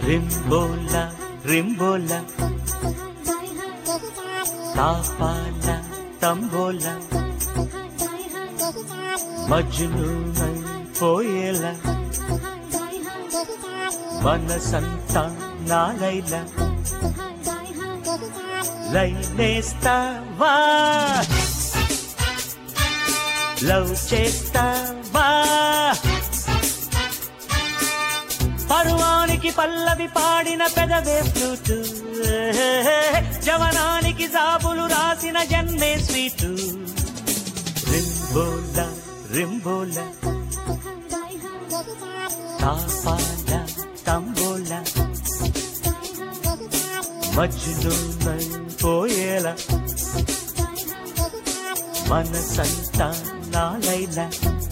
రింబోలా రింబోలా తాపాల తంబోలా మజ్నునై పోయేలా మనసంతా నాలైలా లైనేస్తావా లవ్ చేస్తావా పరువానికి పల్లవి పాడిన పెదవే ఫ్లూటు జవనానికి జాబులు రాసిన జన్మే స్వీటు రింబోలా రింబోలా తాపాల తంబోలా మజ్నునై పోయేలా మనసంతా నాలైలా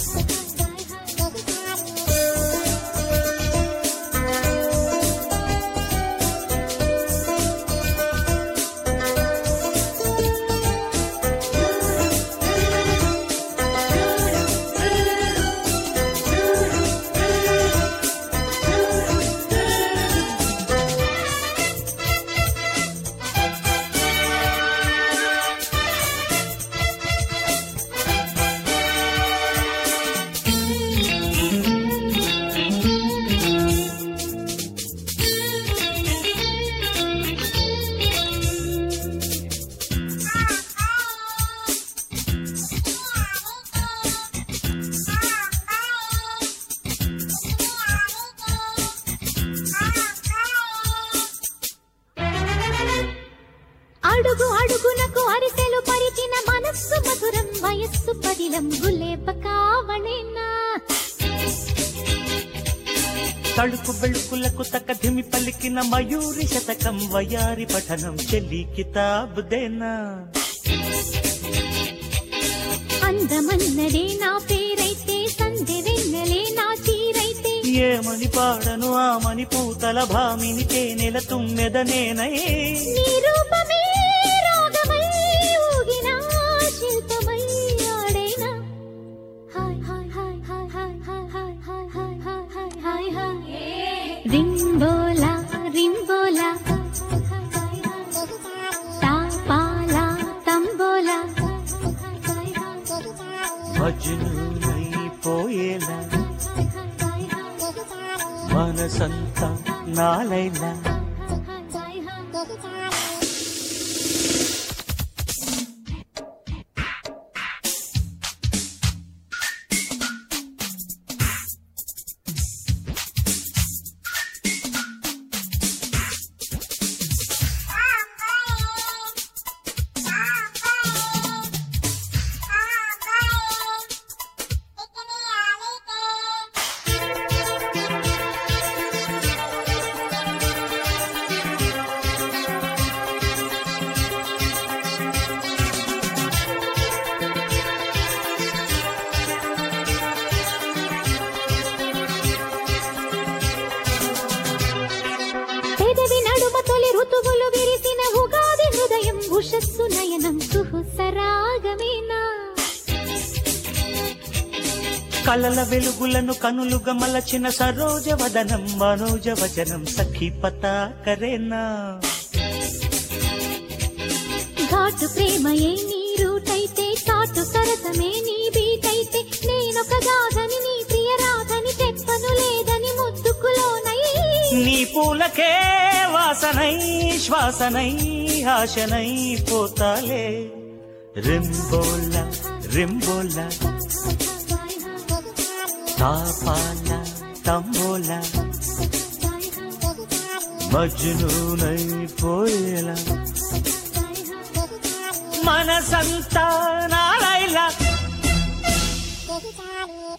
అడుగు అడుగునకు అరిసెలు పరిచిన మనస్సు మధురం వయస్సు పదిలం గులేప కావణేనా తడుకు బెళుకులకు తక్క ధిమి పలికిన మయూరి శతకం వయారి పఠనం చెల్లి కితాబ్ దేనా అందమన్నదే నా పేరైతే సందె వెన్నెలే నా చీరైతే ఏమని పాడను ఆమని పూతల భామిని తేనెల తుమ్మెద నేనై నీ రూపమే రాగమై ఊగిన శిల్పమై ఆడేనా hi hi hi hi hi hi hi hi hi hi hi hi రింబోలా రింబోలా తాపాలా తంబోలా మజ్నునై పోయేలా మనసంతా నాలైలా పెదవి నడుమ తొలి ఋతువులు విరిసిన ఉగాది హృదయం ఉషస్సు నయనం సుహుసరాగమేనా కలల వెలుగులను కనులుగా మలచిన సరోజ వదనం మనోజ వచనం సఖీ పతాకరేనా ఘాటు ప్రేమయే నీ రూటైతే చాటు సరసమే నీ బీటైతే నేనొక గాథని నీ ప్రియ రాధని చెప్పను లేదని ముద్దుకులోనై నీ పూలకే వాసనై శ్వాసనై ఆశనై పోతాలే రింబోల రింబోల తాపాల తంబోల మజ్నునై పోయేలా మనసంతా నాలైలా